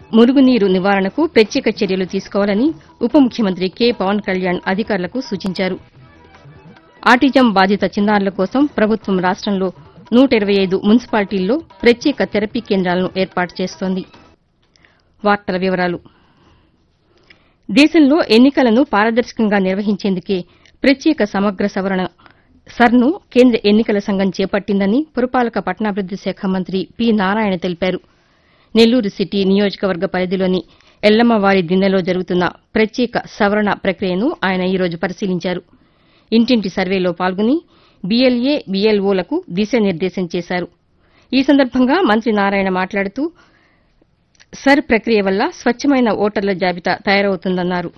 మురుగునీరు నివారణకు ప్రత్యేక చర్యలు తీసుకోవాలని ఉప ముఖ్యమంత్రి కె పవన్ కళ్యాణ్ అధికారులకు సూచించారు ఆటిజం బాధిత చిన్నారుల కోసం ప్రభుత్వం రాష్టంలో నూట ఇరవై ఐదు మున్సిపాలిటీల్లో ప్రత్యేక థెరపీ కేంద్రాలను ఏర్పాటు చేస్తోంది వార్తల వివరాలు దేశంలో ఎన్నికలను పారదర్శకంగా నిర్వహించేందుకే ప్రత్యేక సమగ్ర సవరణ సర్ను కేంద్ర ఎన్నికల సంఘం చేపట్టిందని పురపాలక పట్టణాభివృద్ది శాఖ మంత్రి పి నారాయణ తెలిపారు నెల్లూరు సిటీ నియోజకవర్గ పరిధిలోని ఎల్లమ్మవారి దిన్నెలో జరుగుతున్న ప్రత్యేక సవరణ ప్రక్రియను ఆయన ఈరోజు పరిశీలించారు ఇంటింటి సర్వేలో పాల్గొని బీఎల్ఏ బీఎల్ఓలకు దిశానిర్దేశం చేశారు ఈ సందర్భంగా మంత్రి నారాయణ మాట్లాడుతూ సర్ ప్రక్రియ వల్ల స్వచ్ఛమైన ఓటర్ల జాబితా తయారవుతుందన్నారు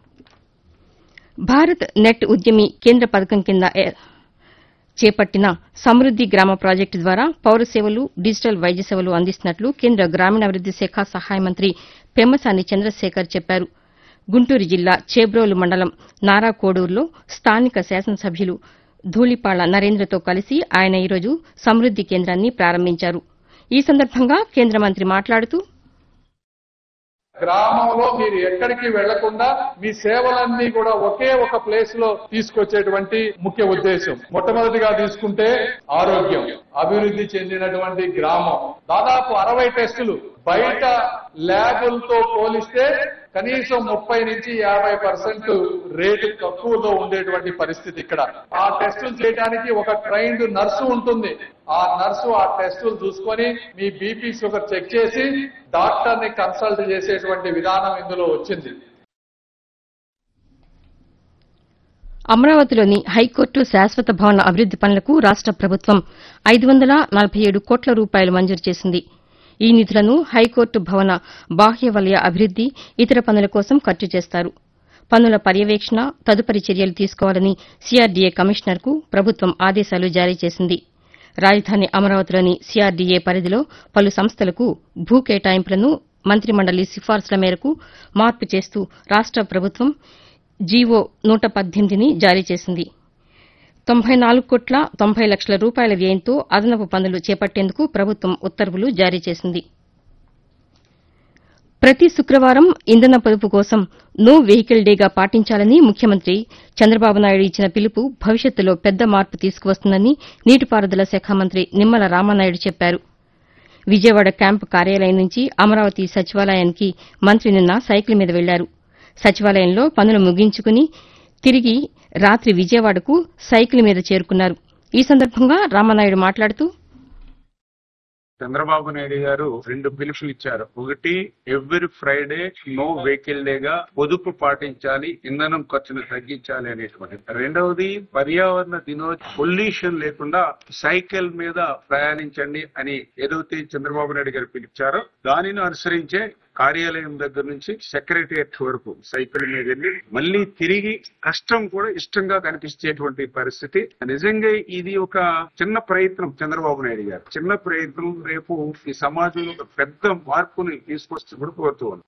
భారత్ నెట్ ఉద్యమి కేంద్ర పథకం కింద ఏ- చేపట్టిన సమృద్ది గ్రామ ప్రాజెక్టు ద్వారా పౌర సేవలు డిజిటల్ వైద్య సేవలు అందిస్తున్నట్లు కేంద్ర గ్రామీణాభివృద్ది శాఖ సహాయ మంత్రి పెమ్మసాని చంద్రశేఖర్ చెప్పారు గుంటూరు జిల్లా చేబ్రోలు మండలం నారాకోడూరులో స్థానిక శాసనసభ్యులు ధూళిపాళ్ల నరేంద్రతో కలిసి ఆయన ఈరోజు సమృద్ది కేంద్రాన్ని ప్రారంభించారు ఈ సందర్భంగా కేంద్ర మంత్రి మాట్లాడుతూ గ్రామంలో మీరు ఎక్కడికి వెళ్లకుండా మీ సేవలన్నీ కూడా ఒకే ఒక ప్లేస్ లో తీసుకొచ్చేటువంటి ముఖ్య ఉద్దేశం మొట్టమొదటిగా తీసుకుంటే ఆరోగ్యం అభివృద్ధి చెందినటువంటి గ్రామం దాదాపు అరవై టెస్టులు బయట ల్యాబులతో పోలిస్తే కనీసం ముప్పై నుంచి యాభై పర్సెంట్ రేటు తక్కువలో ఉండేటువంటి పరిస్థితి ఇక్కడ ఆ టెస్టులు చేయడానికి ఒక ట్రైన్డ్ నర్సు ఉంటుంది ఆ నర్సు ఆ టెస్టులు చూసుకొని మీ బీపీ షుగర్ చెక్ చేసి డాక్టర్ ని కన్సల్ట్ చేసేటువంటి విధానం ఇందులో వచ్చింది అమరావతిలోని హైకోర్టు శాశ్వత భవన అభివృద్ది పనులకు రాష్ట ప్రభుత్వం ఐదు వందల నలభై ఏడు కోట్ల రూపాయలు మంజూరు చేసింది ఈ నిధులను హైకోర్టు భవన బాహ్య వలయ అభివృద్ది ఇతర పనుల కోసం ఖర్చు చేస్తారు పనుల పర్యవేక్షణ తదుపరి చర్యలు తీసుకోవాలని సీఆర్డీఏ కమిషనర్కు ప్రభుత్వం ఆదేశాలు జారీ చేసింది రాజధాని అమరావతిలోని సీఆర్డీఏ పరిధిలో పలు సంస్థలకు భూ కేటాయింపులను మంత్రిమండలి సిఫార్సుల మేరకు మార్పు చేస్తూ రాష్ట ప్రభుత్వం జీవో నూట పద్దెనిమిదిని జారీ చేసింది తొంభై నాలుగు కోట్ల తొంభై లక్షల రూపాయల వ్యయంతో అదనపు పనులు చేపట్టేందుకు ప్రభుత్వం ఉత్తర్వులు జారీ చేసింది ప్రతి శుక్రవారం ఇంధన పొదుపు కోసం నో వెహికల్ డేగా పాటించాలని ముఖ్యమంత్రి చంద్రబాబు నాయుడు ఇచ్చిన పిలుపు భవిష్యత్తులో పెద్ద మార్పు తీసుకువస్తుందని నీటిపారుదల శాఖ మంత్రి నిమ్మల రామానాయుడు చెప్పారు విజయవాడ క్యాంపు కార్యాలయం నుంచి అమరావతి సచివాలయానికి మంత్రి నిన్న సైకిల్ మీద వెళ్లారు సచివాలయంలో పనులు ముగించుకుని తిరిగి రాత్రి విజయవాడకు సైకిల్ మీద చేరుకున్నారు ఈ సందర్భంగా రామానాయుడు మాట్లాడుతూ చంద్రబాబు నాయుడు గారు రెండు పిలుపులు ఇచ్చారు ఒకటి ఎవ్రీ ఫ్రైడే నో వెహికల్ డేగా పొదుపు పాటించాలి ఇంధనం ఖర్చును తగ్గించాలి అనేటువంటి రెండవది పర్యావరణ దినో పొల్యూషన్ లేకుండా సైకిల్ మీద ప్రయాణించండి అని ఏదైతే చంద్రబాబు నాయుడు గారు పిలిచారో దానిని అనుసరించే కార్యాలయం దగ్గర నుంచి సెక్రటరియట్ వరకు సైకిల్ మీద వెళ్ళి మళ్ళీ తిరిగి కష్టం కూడా ఇష్టంగా కనిపించేటువంటి పరిస్థితి నిజంగా ఇది ఒక చిన్న ప్రయత్నం చంద్రబాబు నాయుడు గారు చిన్న ప్రయత్నం రేపు ఈ సమాజంలో ఒక పెద్ద మార్పుని తీసుకొచ్చి కూడా కోరుతూ ఉన్నాం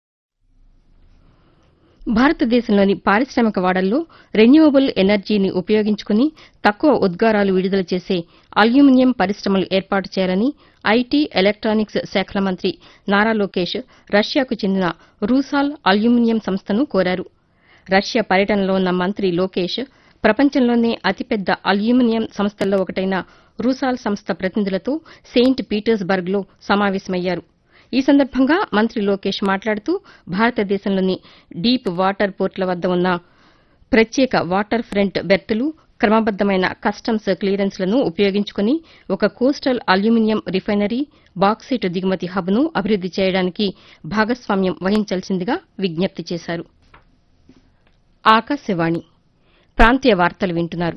భారతదేశంలోని పారిశ్రామిక వాడల్లో రెన్యూవబుల్ ఎనర్జీని ఉపయోగించుకుని తక్కువ ఉద్గారాలు విడుదల చేసే అల్యూమినియం పరిశ్రమలు ఏర్పాటు చేయాలని ఐటీ ఎలక్టానిక్స్ శాఖల మంత్రి నారా లోకేష్ రష్యాకు చెందిన రూసాల్ అల్యూమినియం సంస్థను కోరారు రష్యా పర్యటనలో ఉన్న మంత్రి లోకేష్ ప్రపంచంలోనే అతిపెద్ద అల్యూమినియం సంస్థల్లో ఒకటైన రూసాల్ సంస్థ ప్రతినిధులతో సెయింట్ పీటర్స్బర్గ్లో సమావేశమయ్యారు ఈ సందర్భంగా మంత్రి లోకేష్ మాట్లాడుతూ భారతదేశంలోని డీప్ వాటర్ పోర్టుల వద్ద ఉన్న ప్రత్యేక వాటర్ ఫ్రంట్ బెర్తులు క్రమబద్దమైన కస్టమ్స్ క్లియరెన్స్లను ఉపయోగించుకుని ఒక కోస్టల్ అల్యూమినియం రిఫైనరీ బాక్సైట్ దిగుమతి హబ్ను అభివృద్ది చేయడానికి భాగస్వామ్యం వహించాల్సిందిగా విజ్ఞప్తి చేశారు ఆకాశవాణి ప్రాంతీయ వార్తలు వింటున్నారు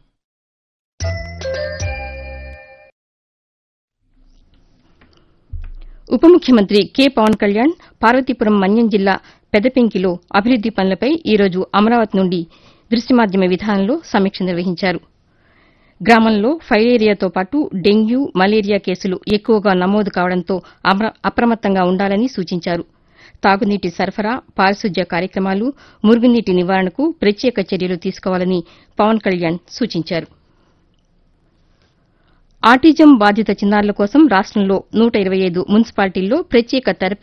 ఉప ముఖ్యమంత్రి కె పవన్ కళ్యాణ్ పార్వతీపురం మన్యం జిల్లా పెదపెంకిలో అభివృద్ది పనులపై ఈరోజు అమరావతి నుండి దృశ్యమాధ్యమ విధానంలో సమీక్ష నిర్వహించారు గ్రామంలో ఫైలేరియాతో పాటు డెంగ్యూ మలేరియా కేసులు ఎక్కువగా నమోదు కావడంతో అప్ర- అప్రమత్తంగా ఉండాలని సూచించారు తాగునీటి సరఫరా పారిశుద్ధ్య కార్యక్రమాలు మురుగునీటి నివారణకు ప్రత్యేక చర్యలు తీసుకోవాలని పవన్ కళ్యాణ్ సూచించారు ఆటిజం బాధిత చిన్నారుల కోసం రాష్టంలో నూట ఇరవై ఐదు మున్సిపాలిటీల్లో ప్రత్యేక థెరపీ